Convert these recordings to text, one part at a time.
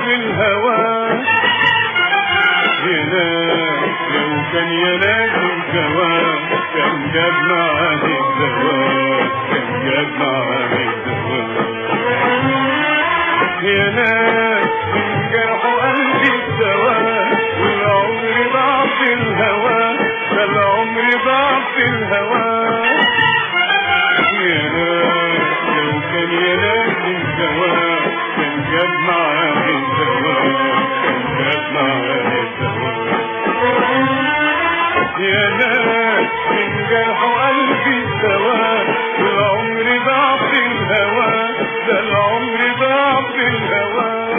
في الهوى ينام لو كان ينام سوا كان جاب معاه الدواء كان جاب معاه الدواء يا ناس من جرح قلبي الدواء والعمر ضاع في الهوى ده العمر ضاع في الهوى يا ناس لو كان ينام سوا كان جاب معاه الدواء كان جاب معاه الدواء يا ناس من جرح قلبي الدواء والعمر ضاع في الهوى ده العمر ضاع في الهوى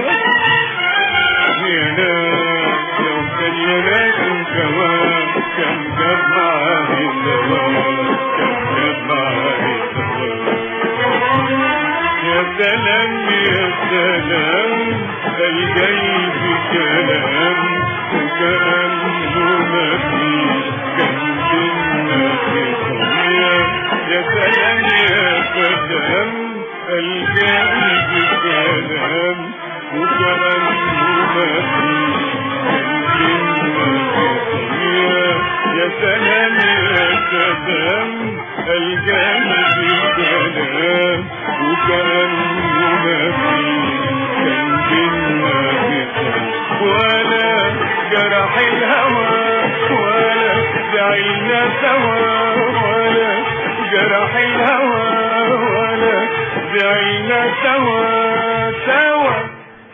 يا ناس لو كان ينام سوا كان جاب معاه الدواء كان جاب معاه الدواء يا سلام يا سلام الجاي في كلام وكأنه ما فيش كان بينا خصومية يا سلام يا سلام الجاي في كلام وكأنه ما فيش كان بينا خصومية يا سلام يا سلام الجاي في كلام وكأنه ما فيش كان بينا خصومية ولا جرح الهوى ولا دعينا سوا ولا جرح الهوى ولا دعينا سوا سوا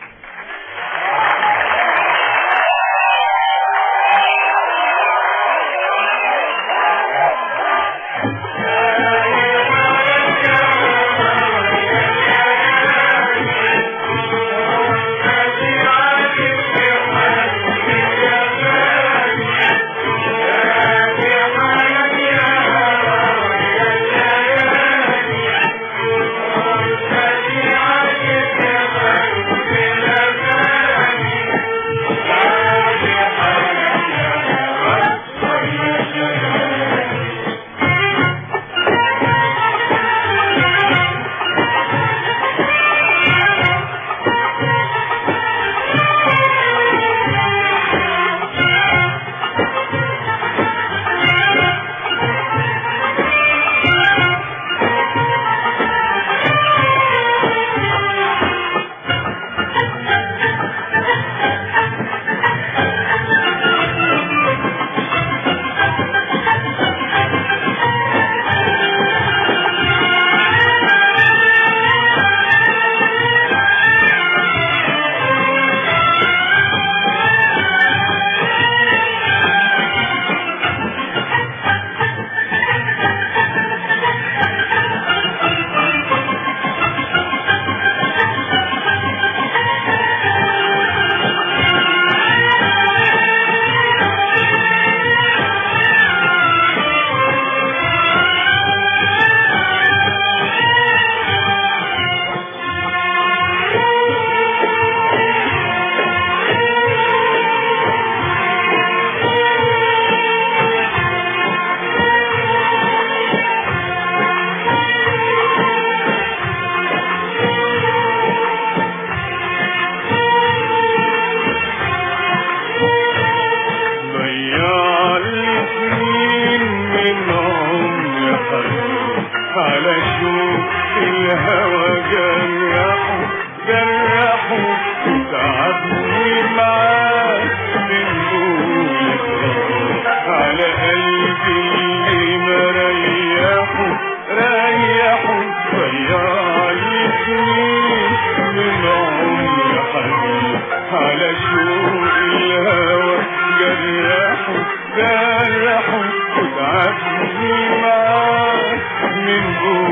ضيع لي سنين من عمري حزين على شوق الهوى جرحه جرحه وتعبني معاه من قولك على قلبي اللي مريحه ريحه ضيع لي سنين من عمري حزين على شوق الهوى جرحه جرحه وتعبني معاه من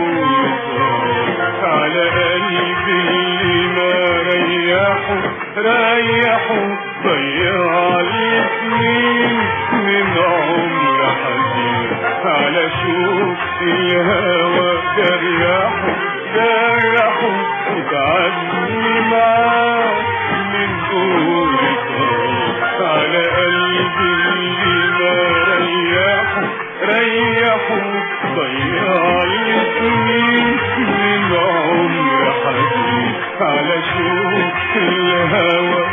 قولك على قلبي اللي ما ريحه ريحه ضيع لي سنين من عمر حزين على شوق الهوى جرحه جرحه وتعبني معاه من قولك على قلبي اللي ما ريحه ريحه ضيع لي سنين من عمر حزين على شوق الهوى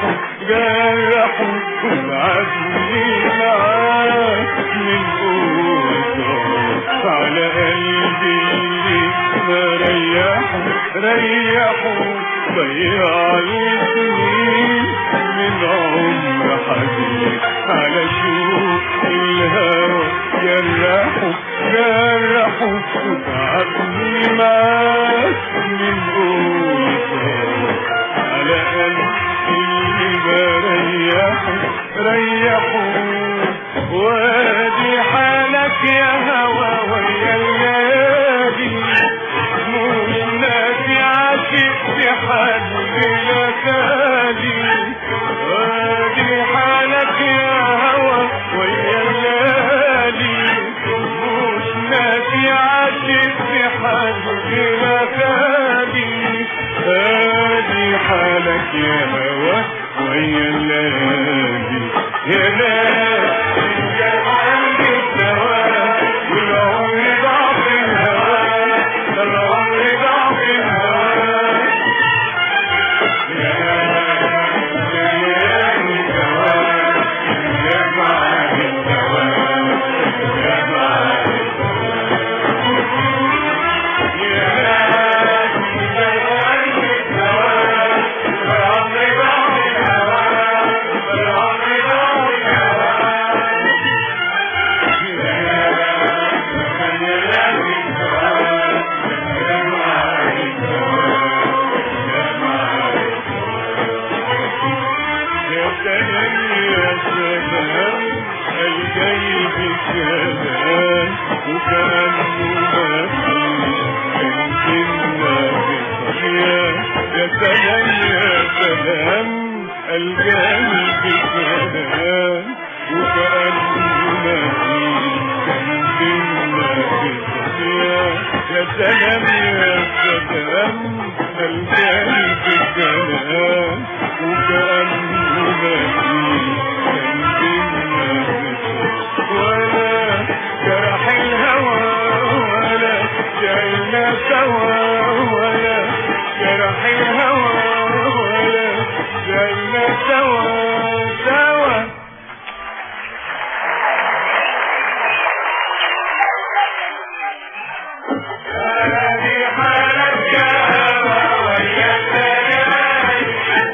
جرحوا وبعدني معاك من قوته على قلبي اللي ما ريحوا ريحوا ضيع السنين من عمر حبيب على شوق الهوى جرحوا جرحوا وتعبني معاك من قوته على قلبي اللي بريحوا ريحوا وادي حالك يا هوى ويا الليالي مش ناسي عاشق في حد بلا خالي وادي حالك يا هوى ويا الليالي مش ناسي عاشق في حد بلا خالي ادي حالك يا هوى ويا الليالي يا ناس يا قلبي الدواء والعمر ضعف الهوى العمر ضعف الهوى يا ليالي الدواء يا معاني الدواء يا معاني يا ناس يا قلبي الدواء والعمر ضعف الهوى والعمر ضعف الهوى يا سلام يا سلام الجاي بكلام وكأنه ما فيه يمكننا بصيام يا سلام يا سلام الجاي بكلام وكأنه ما فيه يمكننا بصيام يا سلام يا سلام الجاي بكلام وكأنه ما فيه ولا جرح الهوى ولا جعلنا سوا ولا جرح الهوى ولا جعلنا سوا سوا هذه حالك يا هوى ويا الليالي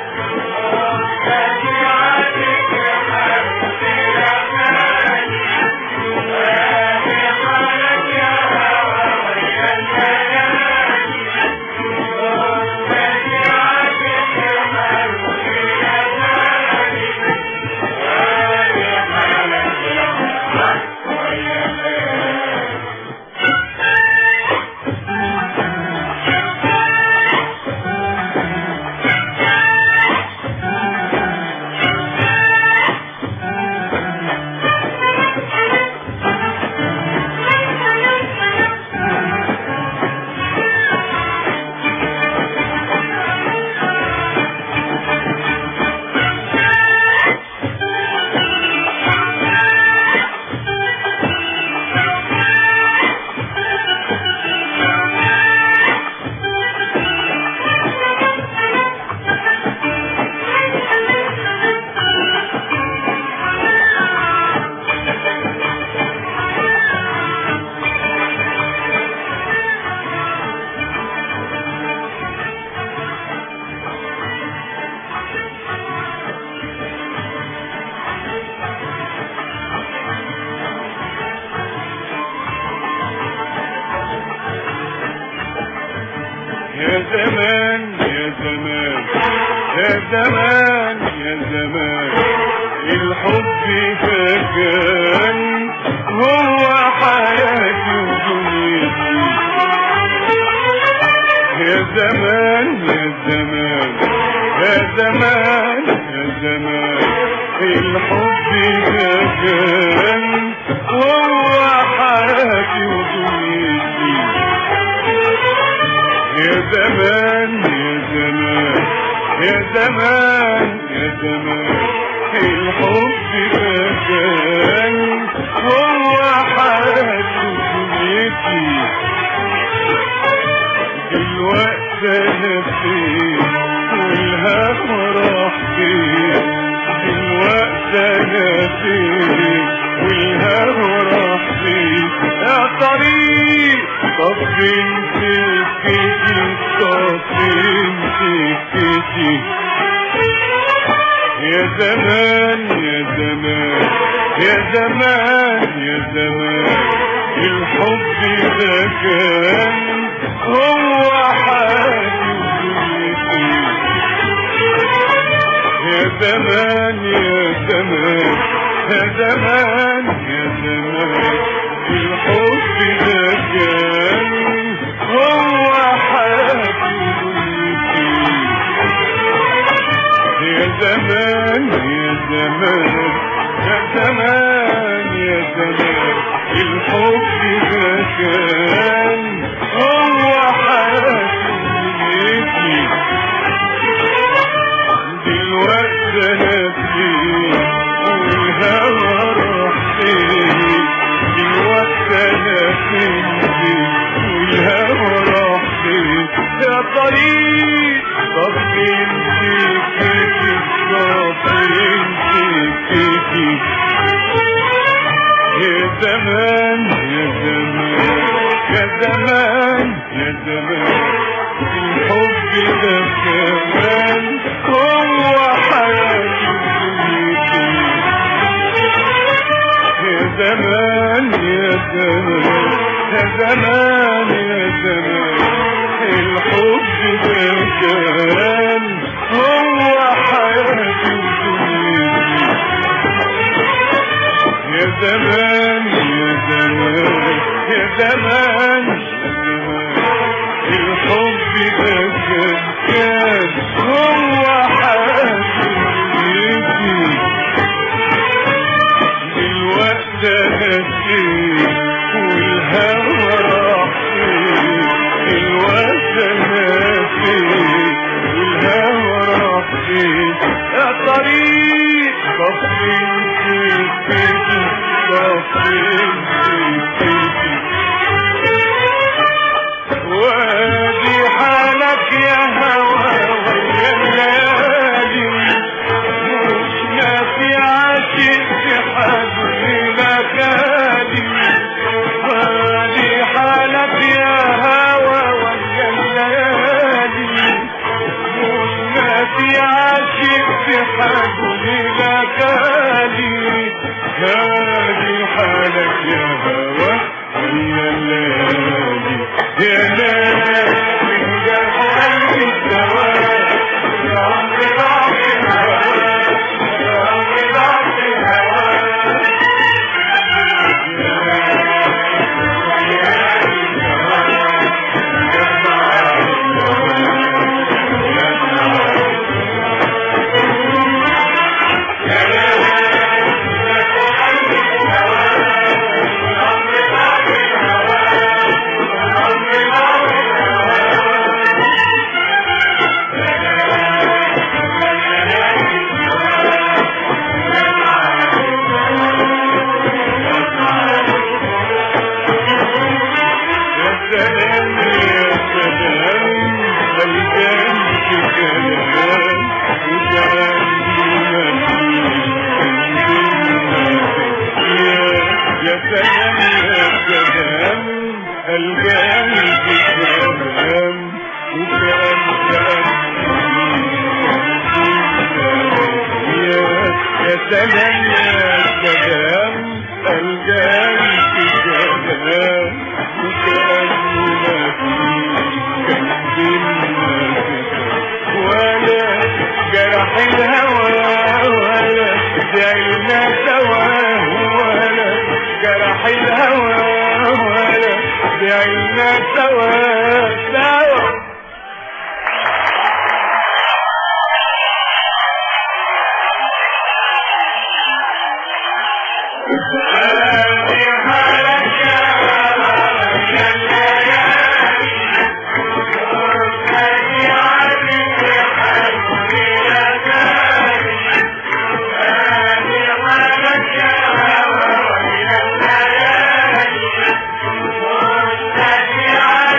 يا زمان يا زمان يا زمان يا زمان الحب كان هو حياتي ودنيتي يا زمان يا زمان يا زمان يا زمان الحب كان هو حياتي ودنيتي يا زمان يا زمان يا زمان يا زمان الحب كان هو حياتي ودنيتي دلوقتي انا فين والهم راح فين يا زمان يا زمان يا زمان يا زمان الحب ده كان هو حالي ودنيتي يا زمان يا زمان يا زمان يا زمان الحب ده كان هو حالي ودنيتي يا زمان يا زمان يا زمان يا زمان الحب ده كان هو حياتي دلوقتي انا فين والهوى راح فين دلوقتي انا فين والهوى راح فين يا طريق طب انت كيفي طب انت كيفي يا زمان يا زمان يا زمان يا زمان الحب ده كمان هو حياتي ودنيتي يا زمان يا زمان يا زمان يا زمان الحب ده كان هو حياتي ودنيتي يا زمان يا زمان يا زمان الحب ده كان هو حياتي دلوقتي انا فين والهوى راح فين دلوقتي انا فين والهوى راح فين يا طريق طب انت فين طب انت فين وادي حالك يا هوى ويا الليالي مش نافي عاشق في حبل مكاني وادي حالك يا هوى ويا الليالي مش نافي عاشق في حبل مكاني هادي حالك يا هوى ويا الليالي يا ناس من جرح قلبي الدواء يا عمري ضعف الهوى يا عمري ضعف الهوى يا سلام يا سلام الجان في كلام يا سلام يا سلام الجان في كلام وكان يا سلام يا سلام الجان في كلام وكأنه ما فيه ولا جرح الهوى ولا زعلنا سوا ولا جرح الهوى ولا زعلنا سوا سوا Yeah.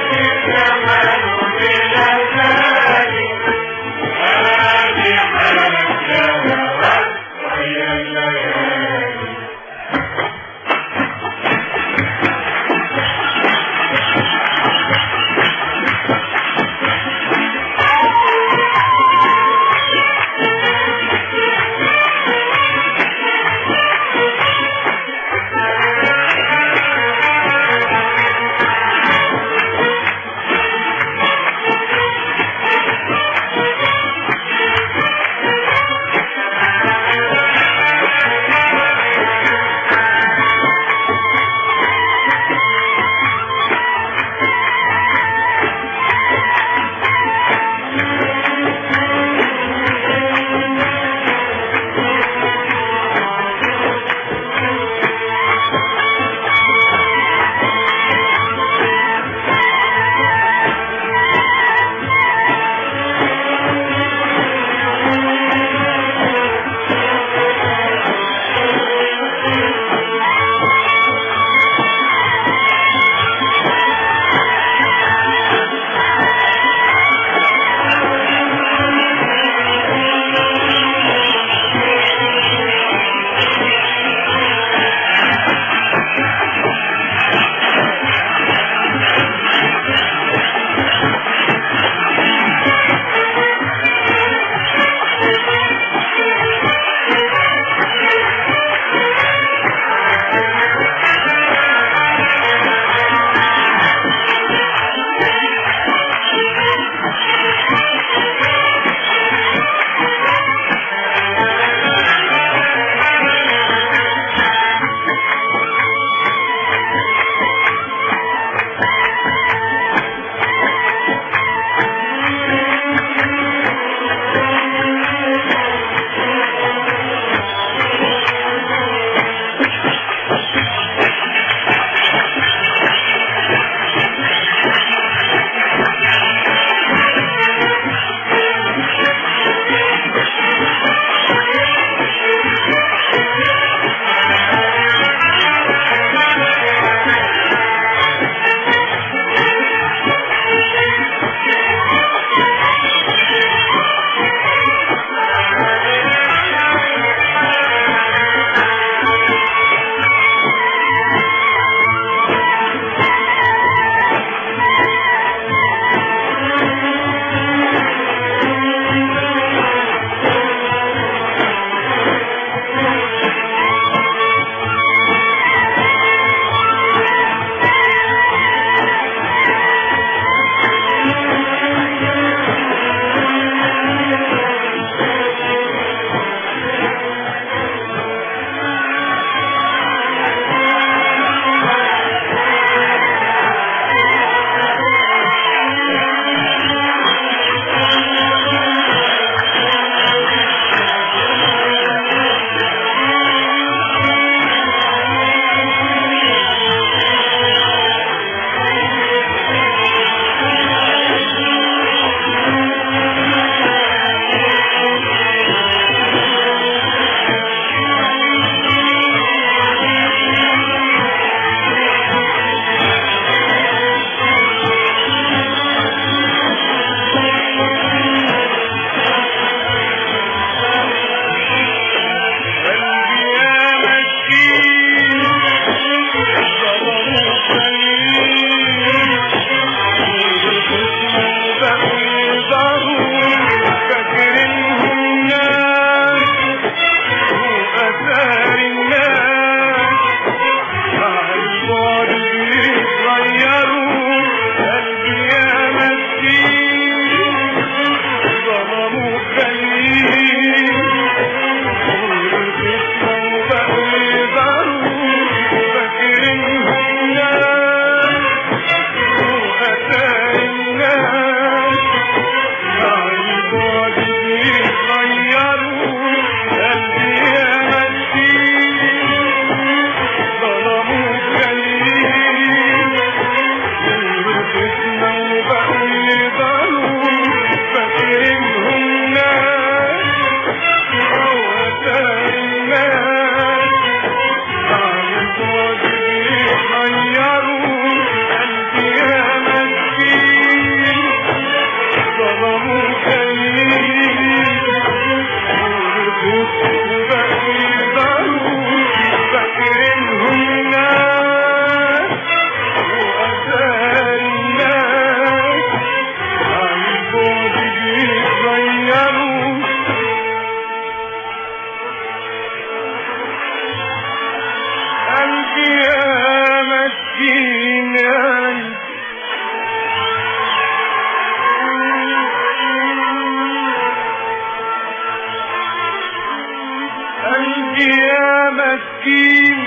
قلبي يا مسكين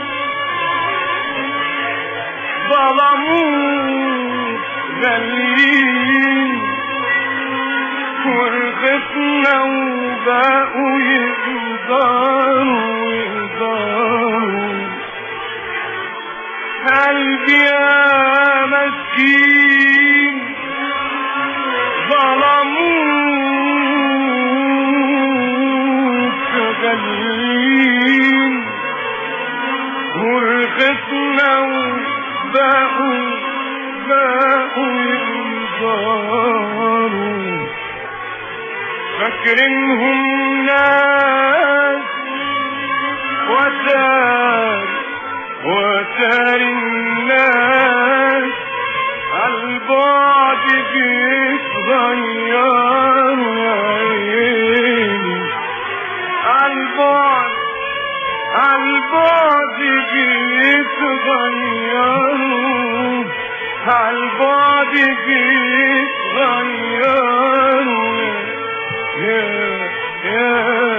ظلموك غاليين ورخصنا وبقوا يقدروا يقدروا قلبي يا مسكين ظلموك غاليين ورخصنا وبقوا بقوا ينظروا فاكرينهم ناس وتار وتار الناس عالبعد بيتغيروا يا عيني عالبعد عالبعد بيتغيروا عالبعد بيتغيروا يا يا